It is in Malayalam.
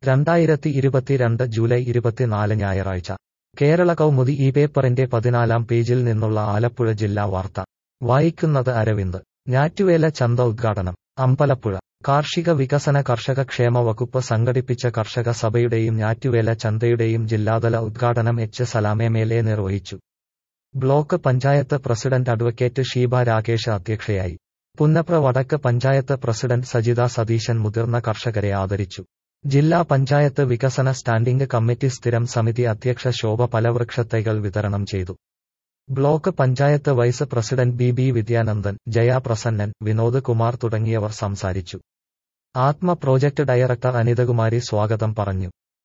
രണ്ടായിരത്തി ഇരുപത്തിരണ്ട് ജൂലൈ ഇരുപത്തിനാല് ഞായറാഴ്ച കേരള കൗമുദി ഈ പേപ്പറിന്റെ പതിനാലാം പേജിൽ നിന്നുള്ള ആലപ്പുഴ ജില്ലാ വാർത്ത വായിക്കുന്നത് അരവിന്ദ് ഞാറ്റുവേല ചന്ത ഉദ്ഘാടനം അമ്പലപ്പുഴ കാർഷിക വികസന കർഷക ക്ഷേമ വകുപ്പ് സംഘടിപ്പിച്ച കർഷക സഭയുടെയും ഞാറ്റുവേല ചന്തയുടെയും ജില്ലാതല ഉദ്ഘാടനം H Salam M L A നിർവഹിച്ചു block panchayat president advocate Sheeba Rakesh അധ്യക്ഷയായി പുന്നപ്ര വടക്ക് പഞ്ചായത്ത് പ്രസിഡന്റ് സജിത സതീശൻ മുതിർന്ന കർഷകരെ ആദരിച്ചു ജില്ലാ പഞ്ചായത്ത് വികസന സ്റ്റാൻഡിംഗ് കമ്മിറ്റി സ്ഥിരം സമിതി അധ്യക്ഷ ശോഭ പലവൃക്ഷത്തൈകൾ വിതരണം ചെയ്തു block panchayat vice president B B Vidyanandan Jaya Prasannan Vinod Kumar തുടങ്ങിയവർ സംസാരിച്ചു ആത്മ പ്രോജക്ട് ഡയറക്ടർ അനിതകുമാരി സ്വാഗതം പറഞ്ഞു